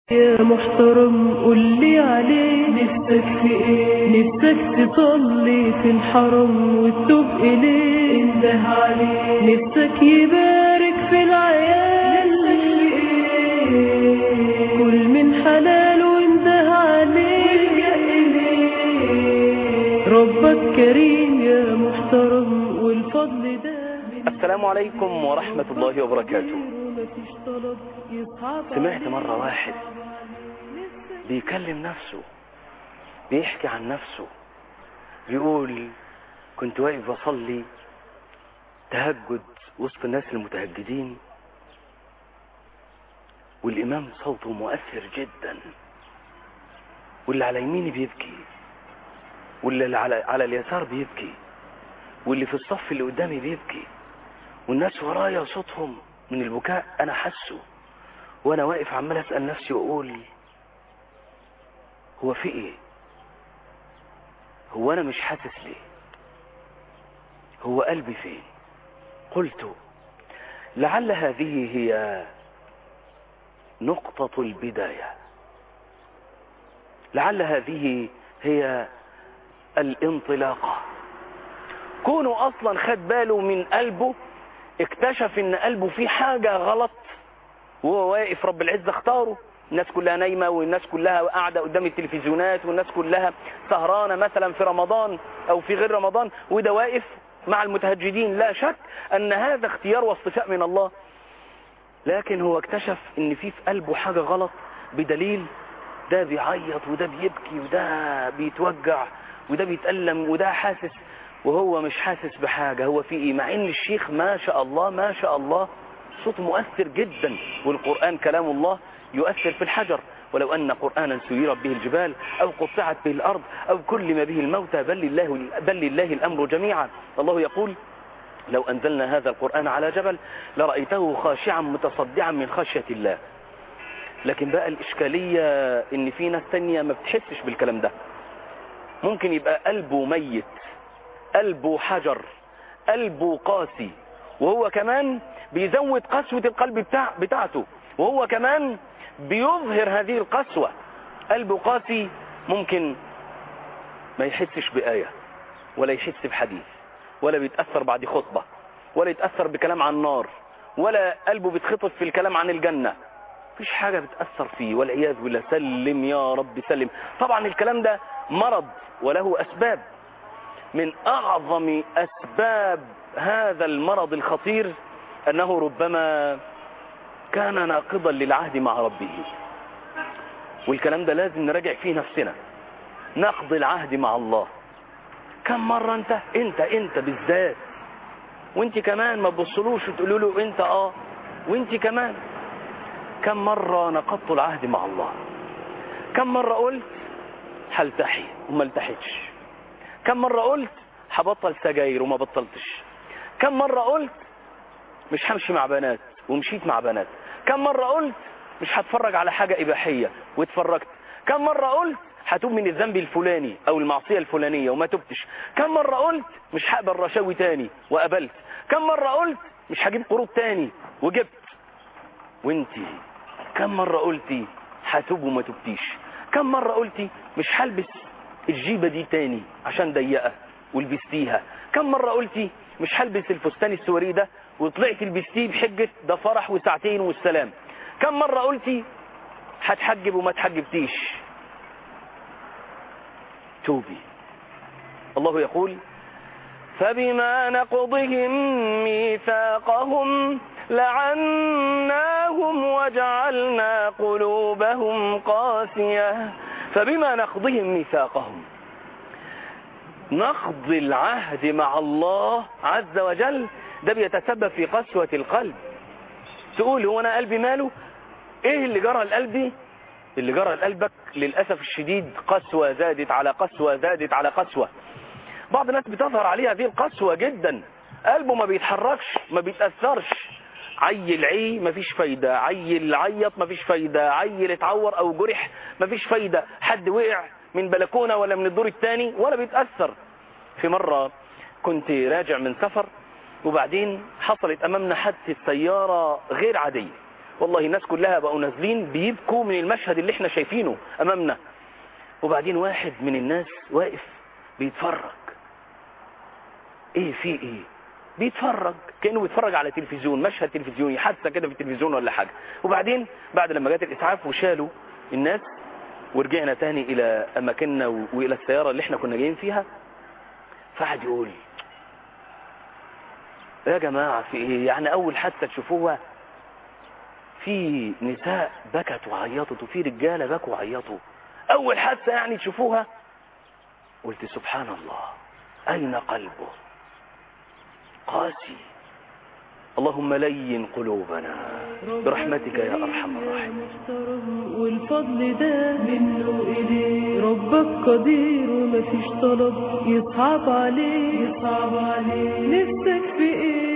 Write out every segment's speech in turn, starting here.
يا محترم قولي عليه نفسك في ايه نفسك تصلي في الحرم وتتوب اليه انده عليه نفسك يبارك في العيال نفسك في ايه كل من حلال وانده عليه إليه ربك كريم يا محترم والفضل ده السلام عليكم ورحمة الله وبركاته مفيش طلب يصعب سمعت مرة واحد بيكلم نفسه بيحكي عن نفسه بيقول كنت واقف بصلي تهجد وسط الناس المتهجدين والإمام صوته مؤثر جدا واللي على يميني بيبكي واللي على, على اليسار بيبكي واللي في الصف اللي قدامي بيبكي والناس ورايا صوتهم من البكاء أنا حسه وأنا واقف عمال أسأل نفسي وأقول هو في إيه هو أنا مش حاسس ليه هو قلبي فين قلت لعل هذه هي نقطة البداية لعل هذه هي الانطلاقة كونه اصلا خد باله من قلبه اكتشف ان قلبه فيه حاجة غلط وهو واقف رب العزة اختاره الناس كلها نايمة والناس كلها قاعدة قدام التلفزيونات والناس كلها سهرانة مثلا في رمضان او في غير رمضان وده واقف مع المتهجدين لا شك ان هذا اختيار واصطفاء من الله لكن هو اكتشف ان في في قلبه حاجة غلط بدليل ده بيعيط وده بيبكي وده بيتوجع وده بيتألم وده حاسس وهو مش حاسس بحاجة هو في ايه مع ان الشيخ ما شاء الله ما شاء الله صوت مؤثر جدا والقرآن كلام الله يؤثر في الحجر ولو أن قرآنا سيرت به الجبال أو قطعت به الأرض أو كلم به الموتى بل لله, بل لله الأمر جميعا الله يقول لو أنزلنا هذا القرآن على جبل لرأيته خاشعا متصدعا من خشية الله لكن بقى الإشكالية إن في ناس تانية ما بتحسش بالكلام ده ممكن يبقى قلبه ميت قلبه حجر قلبه قاسي وهو كمان بيزود قسوة القلب بتاع بتاعته وهو كمان بيظهر هذه القسوة قلبه قاسي ممكن ما يحسش بآية ولا يحس بحديث ولا بيتأثر بعد خطبة ولا يتأثر بكلام عن النار ولا قلبه بيتخطف في الكلام عن الجنة مفيش حاجة بتأثر فيه والعياذ بالله سلم يا رب سلم طبعا الكلام ده مرض وله أسباب من أعظم أسباب هذا المرض الخطير أنه ربما كان ناقضا للعهد مع ربه والكلام ده لازم نراجع فيه نفسنا نقض العهد مع الله كم مرة انت انت انت بالذات وانت كمان ما تبصلوش وتقولوا له انت اه وانت كمان كم مرة نقضت العهد مع الله كم مرة قلت هلتحي وما التحتش كم مرة قلت هبطل سجاير وما بطلتش كم مرة قلت مش همشي مع بنات ومشيت مع بنات كم مرة قلت مش هتفرج على حاجة إباحية واتفرجت كم مرة قلت هتوب من الذنب الفلاني أو المعصية الفلانية وما تبتش كم مرة قلت مش هقبل رشاوي تاني وقبلت كم مرة قلت مش هجيب قروض تاني وجبت وانتي كم مرة قلتي هتوب وما تبتيش كم مرة قلتي مش هلبس الجيبة دي تاني عشان ضيقة ولبستيها كم مرة قلتي مش هلبس الفستان السوري ده وطلعت لبستيه بحجة ده فرح وساعتين والسلام كم مرة قلتي هتحجب وما تحجبتيش توبي الله يقول فبما نقضهم ميثاقهم لعناهم وجعلنا قلوبهم قاسية فبما نقضهم ميثاقهم نقض العهد مع الله عز وجل ده بيتسبب في قسوة القلب تقول هو انا قلبي ماله ايه اللي جرى لقلبي اللي جرى لقلبك للأسف الشديد قسوة زادت على قسوة زادت على قسوة بعض الناس بتظهر عليه هذه القسوة جدا قلبه ما بيتحركش ما بيتأثرش عيل عي مفيش فايدة عيل عيط مفيش فايدة عيل اتعور او جرح مفيش فايدة حد وقع من بلكونة ولا من الدور الثاني ولا بيتأثر في مرة كنت راجع من سفر وبعدين حصلت امامنا حادثة سيارة غير عادية والله الناس كلها بقوا نازلين بيبكوا من المشهد اللي احنا شايفينه امامنا وبعدين واحد من الناس واقف بيتفرج ايه في ايه بيتفرج كانه بيتفرج على تلفزيون مشهد تلفزيوني حادثه كده في التلفزيون ولا حاجه وبعدين بعد لما جت الاسعاف وشالوا الناس ورجعنا تاني الى اماكننا و- والى السياره اللي احنا كنا جايين فيها فقعد يقول يا جماعه في ايه يعني اول حادثه تشوفوها في نساء بكت وعيطت وفي رجاله بكوا وعيطوا اول حادثه يعني تشوفوها قلت سبحان الله اين قلبه قاسي اللهم لين قلوبنا برحمتك يا ارحم الراحمين محترم والفضل ده منه إليه ربك قدير ومفيش طلب يصعب عليه يصعب عليه نفسك في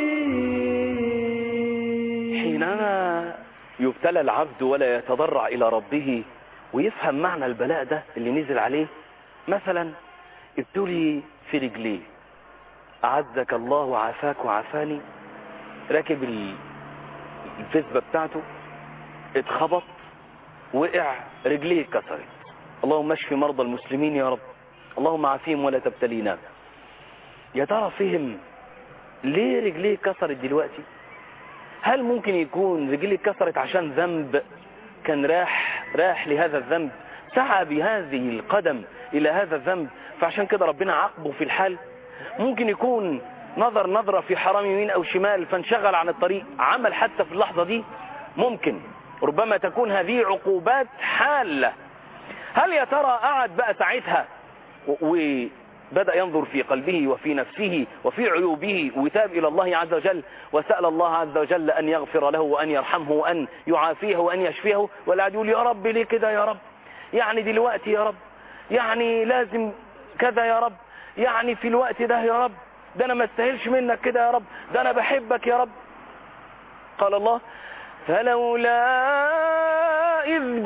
ايه حينما يبتلى العبد ولا يتضرع إلى ربه ويفهم معنى البلاء ده اللي نزل عليه مثلا ابتلي في رجليه أعزك الله وعافاك وعافاني راكب ال- الفسبة بتاعته اتخبط وقع رجليه اتكسرت اللهم اشفي مرضى المسلمين يا رب اللهم عافيهم ولا تبتلينا يا ترى فهم ليه رجليه اتكسرت دلوقتي هل ممكن يكون رجلي اتكسرت عشان ذنب كان راح راح لهذا الذنب سعى بهذه القدم إلى هذا الذنب فعشان كده ربنا عاقبه في الحال ممكن يكون نظر نظرة في حرام يمين أو شمال فانشغل عن الطريق عمل حتى في اللحظة دي ممكن ربما تكون هذه عقوبات حالة هل يا ترى قعد بقى ساعتها و- وبدأ ينظر في قلبه وفي نفسه وفي عيوبه وتاب إلى الله عز وجل وسأل الله عز وجل أن يغفر له وأن يرحمه وأن يعافيه وأن يشفيه ولا عاد يقول يا رب ليه كده يا رب يعني دلوقتي يا رب يعني لازم كذا يا رب يعني في الوقت ده يا رب ده أنا ما استاهلش منك كده يا رب ده أنا بحبك يا رب قال الله فلولا إذ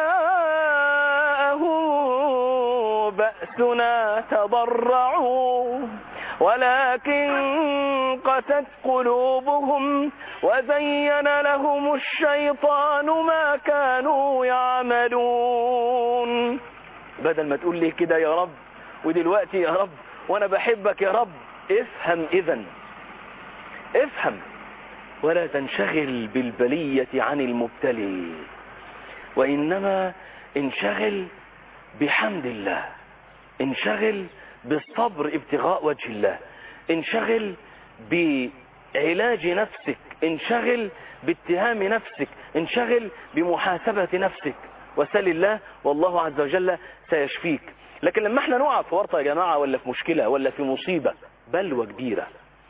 جاءه بأسنا تضرعوا ولكن قست قلوبهم وزين لهم الشيطان ما كانوا يعملون بدل ما تقول لي كده يا رب ودلوقتي يا رب وانا بحبك يا رب افهم اذا افهم ولا تنشغل بالبلية عن المبتلي وإنما انشغل بحمد الله انشغل بالصبر ابتغاء وجه الله انشغل بعلاج نفسك انشغل باتهام نفسك انشغل بمحاسبة نفسك وسل الله والله عز وجل سيشفيك لكن لما احنا نقع في ورطة يا جماعة ولا في مشكلة ولا في مصيبة بلوى كبيرة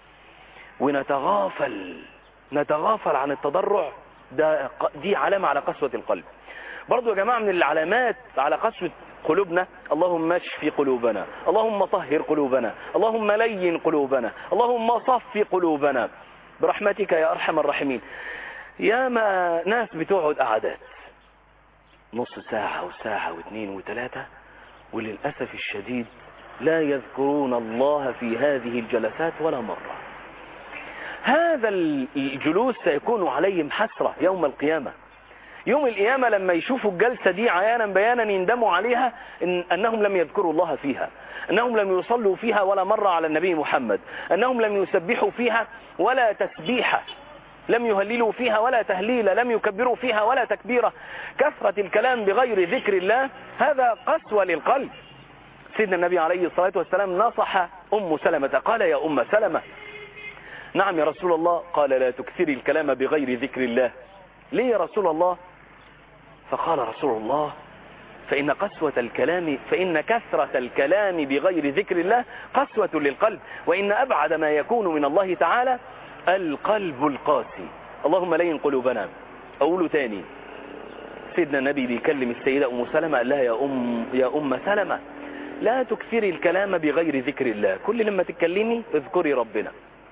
ونتغافل نتغافل عن التضرع ده دي علامة على قسوة القلب برضو يا جماعة من العلامات على قسوة قلوبنا اللهم اشف قلوبنا اللهم طهر قلوبنا اللهم لين قلوبنا اللهم صف قلوبنا برحمتك يا أرحم الراحمين يا ما ناس بتقعد قعدات نص ساعة وساعة واثنين وثلاثة وللأسف الشديد لا يذكرون الله في هذه الجلسات ولا مرة هذا الجلوس سيكون عليهم حسرة يوم القيامة يوم القيامة لما يشوفوا الجلسة دي عيانا بيانا يندموا عليها إن أنهم لم يذكروا الله فيها أنهم لم يصلوا فيها ولا مرة على النبي محمد أنهم لم يسبحوا فيها ولا تسبيحة لم يهللوا فيها ولا تهليلا لم يكبروا فيها ولا تكبيرة كثرة الكلام بغير ذكر الله هذا قسوة للقلب سيدنا النبي عليه الصلاة والسلام نصح أم سلمة قال يا أم سلمة نعم يا رسول الله قال لا تكثري الكلام بغير ذكر الله ليه يا رسول الله فقال رسول الله فإن قسوة الكلام فإن كثرة الكلام بغير ذكر الله قسوة للقلب وإن أبعد ما يكون من الله تعالى القلب القاسي اللهم لين قلوبنا أقوله تاني سيدنا النبي بيكلم السيدة أم سلمة قال لها يا أم, يا أم سلمة لا تكثري الكلام بغير ذكر الله كل لما تتكلمي اذكري ربنا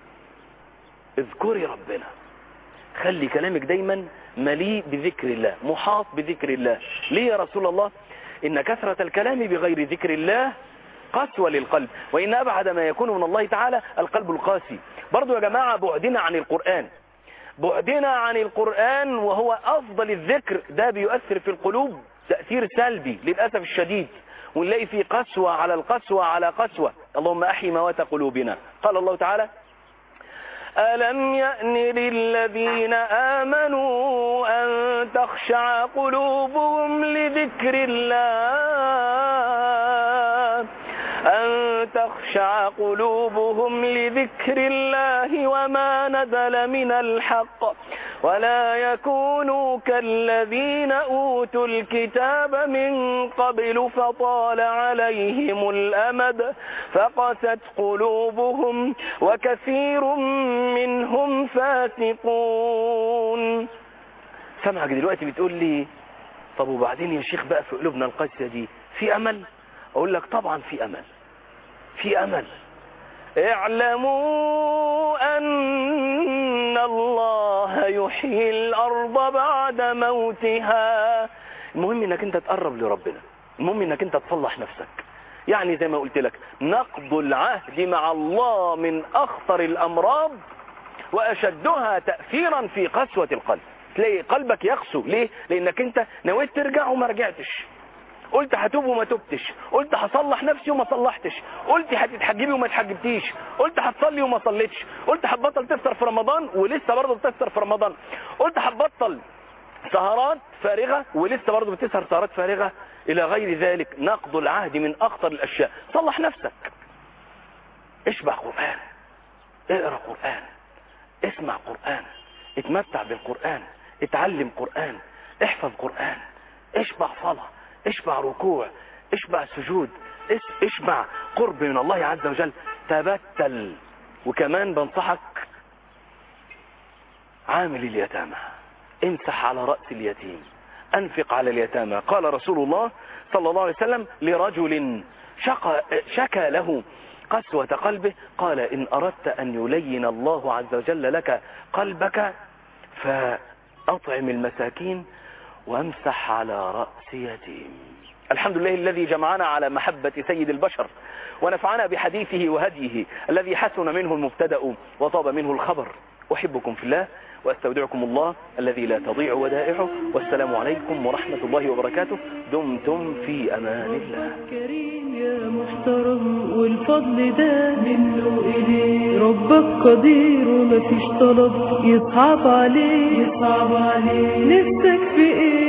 اذكري ربنا خلي كلامك دايما مليء بذكر الله محاط بذكر الله ليه يا رسول الله إن كثرة الكلام بغير ذكر الله قسوة للقلب وإن أبعد ما يكون من الله تعالى القلب القاسي برضو يا جماعة بعدنا عن القرآن بعدنا عن القرآن وهو أفضل الذكر ده بيؤثر في القلوب تأثير سلبي للأسف الشديد ونلاقي في قسوة على القسوة على قسوة اللهم أحي موات قلوبنا قال الله تعالى ألم يأن للذين آمنوا أن تخشع قلوبهم لذكر الله أن تخشع قلوبهم لذكر الله وما نزل من الحق ولا يكونوا كالذين أوتوا الكتاب من قبل فطال عليهم الأمد فقست قلوبهم وكثير منهم فاسقون سامعك دلوقتي بتقول لي طب وبعدين يا شيخ بقى في قلوبنا القاسية دي في أمل أقول لك طبعا في أمل في أمل اعلموا أن الله يحيي الأرض بعد موتها المهم انك انت تقرب لربنا المهم انك انت تصلح نفسك يعني زي ما قلت لك نقض العهد مع الله من أخطر الأمراض وأشدها تأثيرا في قسوة القلب تلاقي قلبك يقسو ليه؟ لأنك انت نويت ترجع وما رجعتش قلت هتوب وما تبتش قلت هصلح نفسي وما صلحتش قلت هتتحجبي وما اتحجبتيش قلت هتصلي وما صليتش قلت هتبطل تفطر في رمضان ولسه برضه بتفطر في رمضان قلت هتبطل سهرات فارغة ولسه برضه بتسهر سهرات فارغة إلى غير ذلك نقض العهد من أخطر الأشياء صلح نفسك اشبع قرآن اقرأ قرآن اسمع قرآن اتمتع بالقرآن اتعلم قرآن احفظ قرآن اشبع صلاة اشبع ركوع اشبع سجود اشبع قرب من الله عز وجل تبتل وكمان بنصحك عامل اليتامى امسح على رأس اليتيم انفق على اليتامى قال رسول الله صلى الله عليه وسلم لرجل شقى شكى له قسوة قلبه قال إن أردت أن يلين الله عز وجل لك قلبك فأطعم المساكين وامسح على رأس يتيم الحمد لله الذي جمعنا على محبة سيد البشر ونفعنا بحديثه وهديه الذي حسن منه المبتدأ وطاب منه الخبر أحبكم في الله وأستودعكم الله الذي لا تضيع ودائعه والسلام عليكم ورحمة الله وبركاته دمتم في أمان الله كريم يا محترم والفضل ده منه إليه ربك قدير ومفيش طلب يصعب عليه يصعب عليه نفسك في إيه